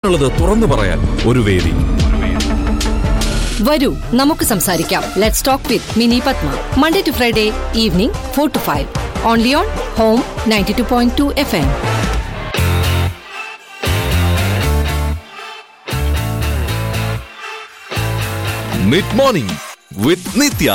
നമുക്കുള്ളത് തുറന്നു പറയാൻ ഒരു വേദി വരൂ നമുക്ക് സംസാരിക്കാം let's talk with Mini Padma Monday to Friday evening four to five only on Home ninety two point two F M mid morning with Nithya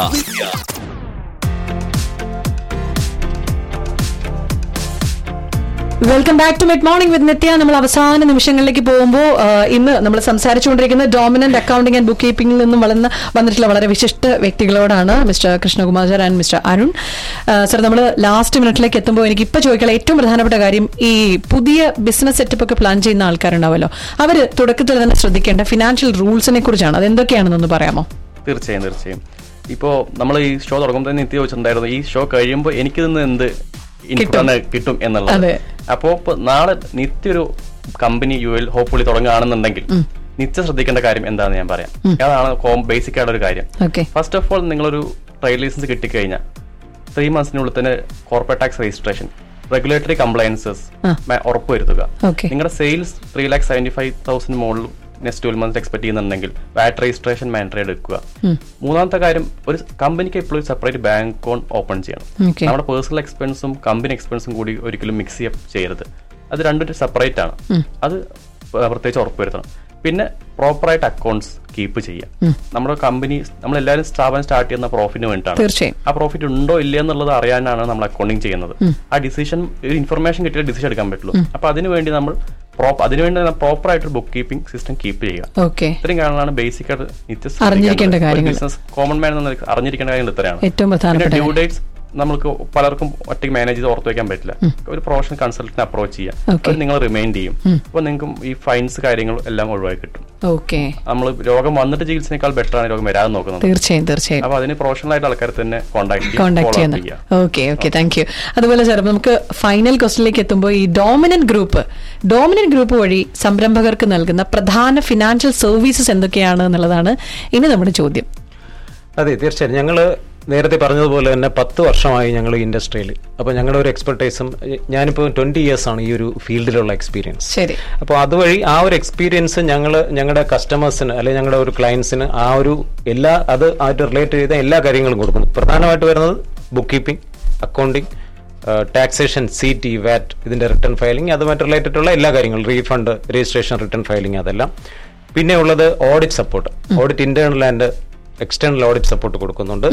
welcome back to mid morning with Nithya നമ്മൾ അവസാന നിമിഷങ്ങളിലേക്ക് പോകുമ്പോൾ ഇന്ന് നമ്മൾ സംസാരിച്ചുകൊണ്ടിരിക്കുന്ന ഡോമിനന്റ് അക്കൗണ്ടിംഗ് ആൻഡ് ബുക്ക് കീപ്പിംഗിൽ നിന്നും വളർന്ന് വന്നിട്ടുള്ള വളരെ വിശിഷ്ട വ്യക്തികളോടാണ് mister Krishnakumar sir and mister Arun sir നമ്മൾ ലാസ്റ്റ് മിനിറ്റിലേക്ക് എത്തുമ്പോൾ എനിക്ക് ഇപ്പോൾ ചോദിക്കാനുള്ള ഏറ്റവും പ്രധാനപ്പെട്ട കാര്യം ഈ പുതിയ ബിസിനസ് സെറ്റപ്പ് ഒക്കെ പ്ലാൻ ചെയ്യുന്ന ആൾക്കാരുണ്ടാവുമല്ലോ അവർ തുടക്കത്തിൽ തന്നെ ശ്രദ്ധിക്കേണ്ട ഫിനാൻഷ്യൽ റൂൾസിനെ കുറിച്ചാണ് അത് എന്തൊക്കെയാണെന്നൊന്ന് പറയാമോ തീർച്ചയായും തീർച്ചയായും ഇപ്പോൾ നമ്മൾ ഈ ഷോ തുടങ്ങുമ്പോൾ തന്നെ നിത്യ ചോദിച്ചിട്ടുണ്ടായിരുന്നു ഈ ഷോ കഴിയുമ്പോൾ എനിക്ക് നിന്ന് എന്ത് ഇൻകം കിട്ടും എന്നുള്ളത് അതെ. അപ്പോൾ ഇപ്പൊ നാളെ നിത്യ ഒരു കമ്പനി യു എൽ ഹോപ്പ്ഫുള്ളി തുടങ്ങുകയാണെന്നുണ്ടെങ്കിൽ നിത്യ ശ്രദ്ധിക്കേണ്ട കാര്യം എന്താണെന്ന് ഞാൻ പറയാം അതാണ് ബേസിക് ആയിട്ടുള്ള ഒരു കാര്യം ഓക്കെ ഫസ്റ്റ് ഓഫ് ഓൾ നിങ്ങളൊരു ട്രേഡ് ലൈസൻസ് കിട്ടിക്കഴിഞ്ഞാൽ ത്രീ മന്ത്സിനുള്ളിൽ തന്നെ corporate tax registration regulatory compliances ഉറപ്പുവരുത്തുക Okay. നിങ്ങളുടെ sales three lakh seventy five thousand മുകളിൽ നെക്സ്റ്റ് ട്വൽവ് മന്ത്സ് എക്സ്പെക്ട് ചെയ്യുന്നുണ്ടെങ്കിൽ വാറ്റ് രജിസ്ട്രേഷൻ മാൻഡറി എടുക്കുക മൂന്നാമത്തെ കാര്യം ഒരു കമ്പനിക്ക് എപ്പോഴും സെപ്പറേറ്റ് ബാങ്ക് അക്കൗണ്ട് ഓപ്പൺ ചെയ്യണം Okay. നമ്മുടെ പേഴ്സണൽ എക്സ്പെൻസും കമ്പനി എക്സ്പെൻസും കൂടി ഒരിക്കലും മിക്സ് ചെയ്യ ചെയ്യരുത് അത് രണ്ടും സെപ്പറേറ്റ് ആണ് അത് പ്രത്യേകിച്ച് ഉറപ്പുവരുത്തണം പിന്നെ പ്രോപ്പറായിട്ട് അക്കൗണ്ട്സ് കീപ്പ് ചെയ്യുക നമ്മുടെ കമ്പനി നമ്മൾ എല്ലാവരും സ്ഥാപനം സ്റ്റാർട്ട് ചെയ്യുന്ന പ്രോഫിറ്റിന് വേണ്ടിയിട്ടാണ് തീർച്ചയായും. ആ പ്രോഫിറ്റ് ഉണ്ടോ ഇല്ല എന്നുള്ളത് അറിയാനാണ് നമ്മൾ അക്കൗണ്ടിങ് ചെയ്യുന്നത് ആ ഡിസിഷൻ ഒരു ഇൻഫർമേഷൻ കിട്ടിയ ഡിസിഷൻ എടുക്കാൻ പറ്റുള്ളൂ അപ്പൊ അതിനുവേണ്ടി നമ്മൾ പ്രോപ്പ് അതിനുവേണ്ടി പ്രോപ്പർ ആയിട്ട് ബുക്ക് കീപ്പിംഗ് സിസ്റ്റം കീപ്പ് ചെയ്യുക ഓക്കെ ഇത്രയും കാര്യങ്ങളാണ് ബേസിക് ആയിട്ട് നിത്യ അറിഞ്ഞിരിക്കേണ്ട കാര്യങ്ങൾ. ബിസിനസ് കോമൺ മാൻ എന്ന നിലയ്ക്ക് അറിഞ്ഞിരിക്കേണ്ട കാര്യങ്ങൾ ഇത്രയാണ് ഏറ്റവും പിന്നെ പ്രധാനപ്പെട്ട ഡ്യൂ ഡേറ്റ്സ് നമുക്ക് പലർക്കും ഒറ്റയ്ക്ക് മാനേജ് ചെയ്ത് ഓർത്ത് വെക്കാൻ പറ്റില്ല ഒരു പ്രൊഫഷണൽ കൺസൾട്ടന്റ് അപ്രോച്ച് ചെയ്യാം Okay. അവർ നിങ്ങൾ റിമൈൻഡ് ചെയ്യും അപ്പോൾ നിങ്ങൾക്ക് ഈ ഫൈൻസ് കാര്യങ്ങൾ എല്ലാം ഒഴിവാക്കി കിട്ടും ഓക്കെ നമ്മൾ രോഗം വന്നിട്ട് ചികിത്സയേക്കാൾ ബെറ്റർ ആണ് രോഗം വരാതെ നോക്കുന്നത് തീർച്ചയായും തീർച്ചയായും അപ്പൊ അതിന് പ്രൊഫഷണൽ ആയിട്ട് ആൾക്കാരെ തന്നെ കോൺടാക്ട് കോണ്ടാക്ട് ചെയ്യുക ചെയ്യുന്നത് ഓക്കെ ഓക്കെ താങ്ക് യു അതുപോലെ സാർ നമുക്ക് ഫൈനൽ ക്വസ്റ്റിലേക്ക് എത്തുമ്പോൾ ഈ ഡോമിനന്റ് ഗ്രൂപ്പ് ഡോമിനന്റ് ഗ്രൂപ്പ് വഴി സംരംഭകർക്ക് നൽകുന്ന പ്രധാന ഫിനാൻഷ്യൽ സർവീസസ് എന്തൊക്കെയാണ് എന്നുള്ളതാണ് ഇനി നമ്മുടെ ചോദ്യം അതെ തീർച്ചയായും ഞങ്ങൾ നേരത്തെ പറഞ്ഞതുപോലെ തന്നെ പത്ത് വർഷമായി ഞങ്ങൾ ഈ ഇൻഡസ്ട്രിയിൽ അപ്പോൾ ഞങ്ങളുടെ ഒരു എക്സ്പെർട്ടൈസും ഞാനിപ്പോൾ ട്വൻറ്റി ഇയേഴ്സ് ആണ് ഈ ഒരു ഫീൽഡിലുള്ള എക്സ്പീരിയൻസ് ശരി അപ്പോൾ അതുവഴി ആ ഒരു എക്സ്പീരിയൻസ് ഞങ്ങൾ ഞങ്ങളുടെ കസ്റ്റമേഴ്സിന് അല്ലെങ്കിൽ ഞങ്ങളുടെ ഒരു ക്ലയൻസിന് ആ ഒരു എല്ലാ അത് ആയിട്ട് റിലേറ്റ് ചെയ്ത എല്ലാ കാര്യങ്ങളും കൊടുക്കുന്നു പ്രധാനമായിട്ട് വരുന്നത് book keeping accounting taxation C T VAT ഇതിന്റെ റിട്ടേൺ ഫയലിംഗ് അതുമായിട്ട് റിലേറ്റഡ് ഉള്ള എല്ലാ കാര്യങ്ങളും റീഫണ്ട് രജിസ്ട്രേഷൻ റിട്ടേൺ ഫയലിംഗ് അതെല്ലാം പിന്നെ ഉള്ളത് audit support audit internal and external audit support കൊടുക്കുന്നുണ്ട്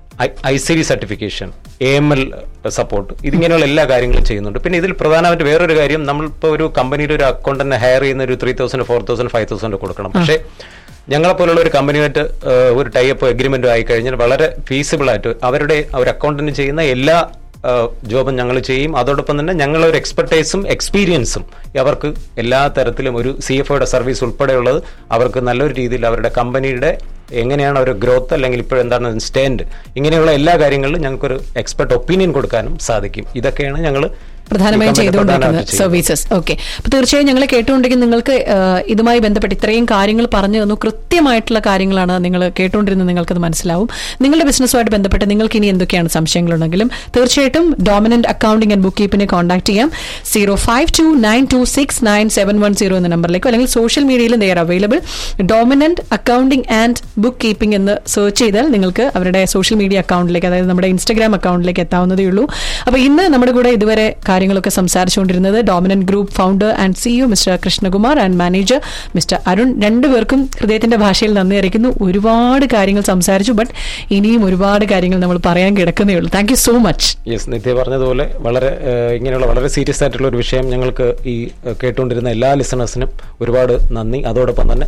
I C V certification A M L support ഇതിങ്ങനെയുള്ള എല്ലാ കാര്യങ്ങളും ചെയ്യുന്നുണ്ട് പിന്നെ ഇതിൽ പ്രധാനമായിട്ട് വേറൊരു കാര്യം നമ്മളിപ്പോൾ ഒരു കമ്പനിയുടെ ഒരു അക്കൗണ്ടന്റിനെ ഹയർ ചെയ്യുന്ന ഒരു three thousand four thousand five thousand കൊടുക്കണം പക്ഷേ ഞങ്ങളെ പോലുള്ള ഒരു കമ്പനിയായിട്ട് ഏഹ്, ഒരു ടൈപ്പ് എഗ്രിമെന്റ് ആയി കഴിഞ്ഞാൽ വളരെ ഫീസിബിൾ ആയിട്ട് അവരുടെ ഒരു അക്കൗണ്ടിന് ചെയ്യുന്ന എല്ലാ ജോബും ഞങ്ങൾ ചെയ്യും അതോടൊപ്പം തന്നെ ഞങ്ങളെ ഒരു എക്സ്പെർട്ടൈസും എക്സ്പീരിയൻസും അവർക്ക് എല്ലാ തരത്തിലും ഒരു സി എഫ് ഒയുടെ സർവീസ് ഉൾപ്പെടെയുള്ളത് അവർക്ക് നല്ലൊരു രീതിയിൽ അവരുടെ കമ്പനിയുടെ എങ്ങനെയാണ് ഒരു ഗ്രോത്ത് അല്ലെങ്കിൽ ഇപ്പോഴെന്താണ് സ്റ്റാൻഡ് ഇങ്ങനെയുള്ള എല്ലാ കാര്യങ്ങളിലും ഞങ്ങൾക്കൊരു എക്സ്പെർട്ട് ഒപ്പീനിയൻ കൊടുക്കാനും സാധിക്കും ഇതൊക്കെയാണ് ഞങ്ങൾ പ്രധാനമായും ചെയ്തുകൊണ്ടിരിക്കുന്നത് സർവീസസ് ഓക്കെ അപ്പൊ തീർച്ചയായും ഞങ്ങളെ കേട്ടുകൊണ്ടെങ്കിൽ നിങ്ങൾക്ക് ആ, ഇതുമായി ബന്ധപ്പെട്ട് ഇത്രയും കാര്യങ്ങൾ പറഞ്ഞു തന്നു കൃത്യമായിട്ടുള്ള കാര്യങ്ങളാണ് നിങ്ങൾ കേട്ടുകൊണ്ടിരുന്നത് നിങ്ങൾക്കത് മനസ്സിലാവും നിങ്ങളുടെ ബിസിനസ്സുമായിട്ട് ബന്ധപ്പെട്ട് നിങ്ങൾക്ക് ഇനി എന്തൊക്കെയാണ് സംശയങ്ങളുണ്ടെങ്കിലും തീർച്ചയായിട്ടും ഡോമിനന്റ് അക്കൗണ്ടിംഗ് ആൻഡ് ബുക്ക് കീപ്പിനെ കോൺടാക്ട് ചെയ്യാം zero five two nine two six nine seven one zero എന്ന നമ്പറിലേക്കോ അല്ലെങ്കിൽ സോഷ്യൽ മീഡിയയിൽ there available Dominant Accounting and book keeping എന്ന് സെർച്ച് ചെയ്താൽ നിങ്ങൾക്ക് അവരുടെ സോഷ്യൽ മീഡിയ അക്കൗണ്ടിലേക്ക് അതായത് നമ്മുടെ ഇൻസ്റ്റഗ്രാം അക്കൗണ്ടിലേക്ക് എത്താവുന്നതേ ഉള്ളൂ അപ്പോൾ ഇന്ന് നമ്മുടെ കൂടെ ഇതുവരെ കാര്യങ്ങളൊക്കെ സംസാരിച്ചുകൊണ്ടിരുന്നത് Dominant group founder and CEO mister Krishnakumar and manager mister Arun രണ്ടുപേർക്കും ഹൃദയത്തിന്റെ ഭാഷയിൽ നന്ദി അറിയിക്കുന്നു ഒരുപാട് കാര്യങ്ങൾ സംസാരിച്ചു ബട്ട് ഇനിയും ഒരുപാട് കാര്യങ്ങൾ നമ്മൾ പറയാൻ കിടക്കുന്നേ ഉള്ളൂ thank you so much yes Nithya പറഞ്ഞതുപോലെ വളരെ ഏഹ്, ഇങ്ങനെയുള്ള വളരെ സീരിയസ് ആയിട്ടുള്ള ഒരു വിഷയം ഞങ്ങൾക്ക് ഈ ഏഹ്, കേട്ടുകൊണ്ടിരുന്ന എല്ലാ ലിസണേഴ്സിനും ഒരുപാട് നന്ദി അതോടൊപ്പം തന്നെ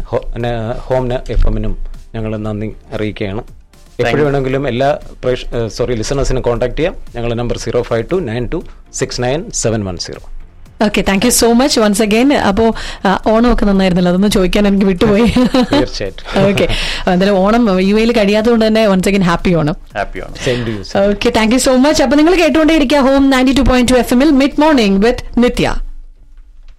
ഹോം എഫ് എമ്മിനും ഞങ്ങൾ നന്ദി അറിയിക്കുകയാണ് എപ്പോഴും വേണമെങ്കിലും എല്ലാ സോറി ലിസണേഴ്സിനും കോൺടാക്ട് ചെയ്യാം ഞങ്ങളുടെ number zero five two nine two six nine seven one zero okay thank you so much once again അപ്പോൾ ഓണമൊക്കെ നന്നായിരുന്നല്ലോ അതൊന്നും ചോദിക്കാൻ എനിക്ക് വിട്ടുപോയി തീർച്ചയായിട്ടും. ഓക്കെ എന്തായാലും ഓണം യു എയിൽ കഴിയാത്തതുകൊണ്ട് തന്നെ വൺസ് അഗൈൻ ഹാപ്പി ഓണം ഹാപ്പിയാണ് same to you okay thank you so much അപ്പൊ നിങ്ങൾ കേട്ടുകൊണ്ടേയിരിക്കുക home ninety two point two F എമ്മിൽ മിഡ് മോർണിംഗ് വിത്ത് നിത്യ